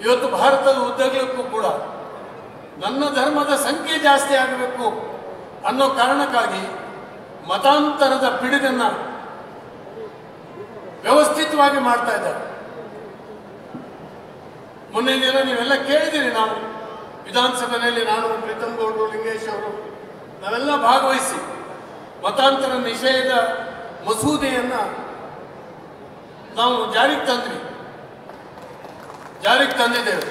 ಇವತ್ತು ಭಾರತದ ಉದ್ದಗಲಕ್ಕೂ ಕೂಡ ನನ್ನ ಧರ್ಮದ ಸಂಖ್ಯೆ ಜಾಸ್ತಿ ಆಗಬೇಕು ಅನ್ನೋ ಕಾರಣಕ್ಕಾಗಿ ಮತಾಂತರದ ಪಿಡುಗನ್ನ ವ್ಯವಸ್ಥಿತವಾಗಿ ಮಾಡ್ತಾ ಇದ್ದಾರೆ ಮೊನ್ನೆ ದಿನ ನೀವೆಲ್ಲ ಕೇಳಿದ್ದೀರಿ ನಾವು ವಿಧಾನಸಭೆಯಲ್ಲಿ ನಾನು ಪ್ರೀತಮ್ ಗೌಡ್ರು ಲಿಂಗೇಶ್ ಅವರು ನಾವೆಲ್ಲ ಭಾಗವಹಿಸಿ ಮತಾಂತರ ನಿಷೇಧ ಮಸೂದೆಯನ್ನ ನಾವು ಜಾರಿಗೆ ತಂದ್ವಿ ಜಾರಿಗೆ ತಂದಿದ್ದೇವೆ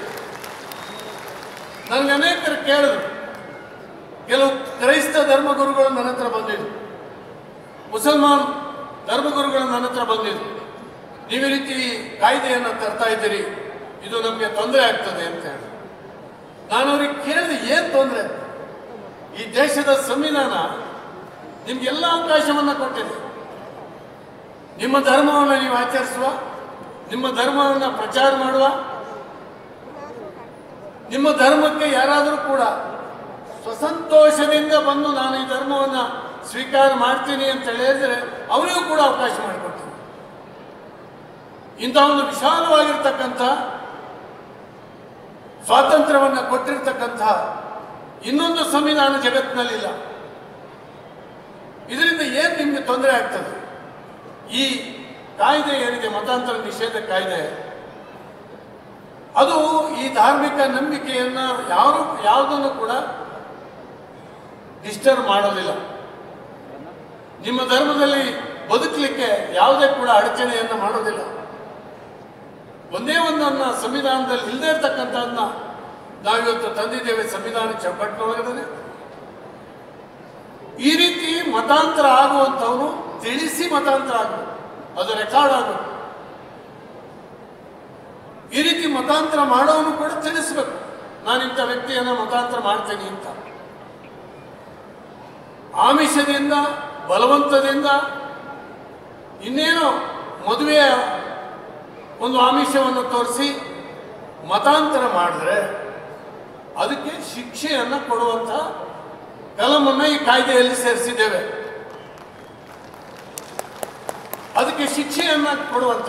ನನಗೆ ಅನೇಕರು ಕೇಳಿದ್ರು ಕೆಲವು ಕ್ರೈಸ್ತ ಧರ್ಮಗುರುಗಳು ನನ್ನ ಹತ್ರ ಬಂದಿದ್ರು ಮುಸಲ್ಮಾನ್ ಧರ್ಮಗುರುಗಳು ನನ್ನ ಹತ್ರ ಬಂದಿದ್ರು ನೀವು ಈ ರೀತಿ ಕಾಯ್ದೆಯನ್ನು ತರ್ತಾ ಇದ್ದೀರಿ ಇದು ನಮಗೆ ತೊಂದರೆ ಆಗ್ತದೆ ಅಂತ ಹೇಳಿ ನಾನು ಅವ್ರಿಗೆ ಕೇಳಿದೆ ಏನು ತೊಂದರೆ ಈ ದೇಶದ ಸಂವಿಧಾನ ನಿಮ್ಗೆಲ್ಲ ಅವಕಾಶವನ್ನು ಕೊಟ್ಟಿದೆ ನಿಮ್ಮ ಧರ್ಮವನ್ನು ನೀವು ಆಚರಿಸುವ ನಿಮ್ಮ ಧರ್ಮವನ್ನು ಪ್ರಚಾರ ಮಾಡುವ ನಿಮ್ಮ ಧರ್ಮಕ್ಕೆ ಯಾರಾದರೂ ಕೂಡ ಸ್ವಸಂತೋಷದಿಂದ ಬಂದು ನಾನು ಈ ಧರ್ಮವನ್ನು ಸ್ವೀಕಾರ ಮಾಡ್ತೀನಿ ಅಂತ ಹೇಳಿದ್ರೆ ಅವರಿಗೂ ಕೂಡ ಅವಕಾಶ ಮಾಡಿಕೊಡ್ತೀನಿ ಇಂಥ ಒಂದು ವಿಶಾಲವಾಗಿರ್ತಕ್ಕಂಥ ಸ್ವಾತಂತ್ರ್ಯವನ್ನು ಕೊಟ್ಟಿರ್ತಕ್ಕಂಥ ಇನ್ನೊಂದು ಸಂವಿಧಾನ ಜಗತ್ತಿನಲ್ಲಿಲ್ಲ ಇದರಿಂದ ಏನು ನಿಮಗೆ ತೊಂದರೆ ಆಗ್ತದೆ ಈ ಕಾಯ್ದೆ ಏನಿದೆ ಮತಾಂತರ ನಿಷೇಧ ಕಾಯ್ದೆ ಅದು ಈ ಧಾರ್ಮಿಕ ನಂಬಿಕೆಯನ್ನ ಯಾರು ಯಾವುದನ್ನು ಕೂಡ ಡಿಸ್ಟರ್ಬ್ ಮಾಡೋದಿಲ್ಲ ನಿಮ್ಮ ಧರ್ಮದಲ್ಲಿ ಬದುಕಲಿಕ್ಕೆ ಯಾವುದೇ ಕೂಡ ಅಡಚಣೆಯನ್ನು ಮಾಡೋದಿಲ್ಲ ಒಂದೇ ಒಂದನ್ನ ಸಂವಿಧಾನದಲ್ಲಿ ಇಲ್ಲದೆ ಇರ್ತಕ್ಕಂಥದ್ದನ್ನ ನಾವಿವತ್ತು ತಂದಿದ್ದೇವೆ ಸಂವಿಧಾನ ಚೌಕಟ್ಟಿನೊಳಗಡೆ ಈ ರೀತಿ ಮತಾಂತರ ಆಗುವಂಥವನು ತಿಳಿಸಿ ಮತಾಂತರ ಆಗಬೇಕು ಅದು ರೆಕಾರ್ಡ್ ಆಗಬೇಕು ಈ ರೀತಿ ಮತಾಂತರ ಮಾಡೋನು ಕೂಡ ತಿಳಿಸ್ಬೇಕು ನಾನು ಇಂಥ ವ್ಯಕ್ತಿಯನ್ನ ಮತಾಂತರ ಮಾಡ್ತೇನೆ ಅಂತ ಆಮಿಷದಿಂದ ಬಲವಂತದಿಂದ ಇನ್ನೇನೋ ಮದುವೆಯ ಒಂದು ಆಮಿಷವನ್ನು ತೋರಿಸಿ ಮತಾಂತರ ಮಾಡಿದ್ರೆ ಅದಕ್ಕೆ ಶಿಕ್ಷೆಯನ್ನು ಕೊಡುವಂಥ ಕಲಮನ್ನು ಈ ಕಾಯ್ದೆಯಲ್ಲಿ ಸೇರಿಸಿದ್ದೇವೆ ಅದಕ್ಕೆ ಶಿಕ್ಷೆಯನ್ನ ಕೊಡುವಂಥ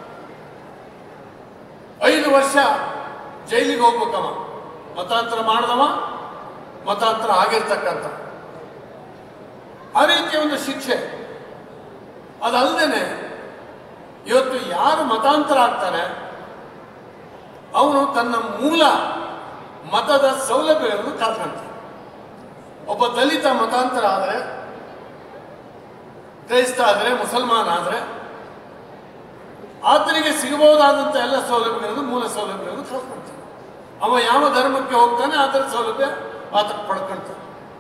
ಐದು ವರ್ಷ ಜೈಲಿಗೆ ಹೋಗ್ಬೇಕವ ಮತಾಂತರ ಮಾಡಿದವ ಮತಾಂತರ ಆಗಿರ್ತಕ್ಕಂಥ ಆ ರೀತಿಯ ಒಂದು ಶಿಕ್ಷೆ ಅದಲ್ಲದೆ ಇವತ್ತು ಯಾರು ಮತಾಂತರ ಆಗ್ತಾನೆ ಅವನು ತನ್ನ ಮೂಲ ಮತದ ಸೌಲಭ್ಯಗಳನ್ನು ಕಳ್ಕೊಂತಾನೆ ಒಬ್ಬ ದಲಿತ ಮತಾಂತರ ಆದರೆ ಕ್ರೈಸ್ತ ಆದರೆ ಮುಸಲ್ಮಾನ ಆದರೆ ಆತನಿಗೆ ಸಿಗಬಹುದಾದಂಥ ಎಲ್ಲ ಸೌಲಭ್ಯಗಳನ್ನು ಮೂಲ ಸೌಲಭ್ಯಗಳನ್ನು ಕಳ್ಕೊಳ್ತಾನೆ ಅವ ಯಾವ ಧರ್ಮಕ್ಕೆ ಹೋಗ್ತಾನೆ ಅದರ ಸೌಲಭ್ಯ ಆತ ಪಡ್ಕೊಳ್ತಾನೆ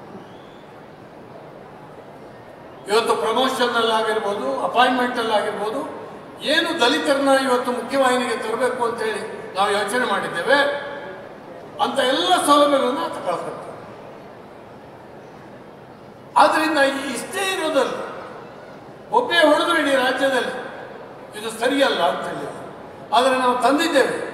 ಇವತ್ತು ಪ್ರಮೋಷನ್ ಆಗಿರ್ಬೋದು ಅಪಾಯಿಂಟ್ಮೆಂಟ್ ಆಗಿರ್ಬೋದು ಏನು ದಲಿತರನ್ನ ಇವತ್ತು ಮುಖ್ಯವಾಹಿನಿಗೆ ತರಬೇಕು ಅಂತ ಹೇಳಿ ನಾವು ಯೋಚನೆ ಮಾಡಿದ್ದೇವೆ ಅಂತ ಎಲ್ಲ ಸೌಲಭ್ಯಗಳನ್ನು ಆತ ಕಳ್ಕೊಳ್ತಾನೆ ಆದ್ರಿಂದ ಈ ಇಷ್ಟೇ ಇರೋದಲ್ಲ ಒಬ್ಬೇ ಹೊಡೆದ್ರು ಇಡೀ ರಾಜ್ಯದಲ್ಲಿ ಇದು ಸರಿಯಲ್ಲ ಅಂತ ಹೇಳಿ ಆದರೆ ನಾವು ತಂದಿದ್ದೇವೆ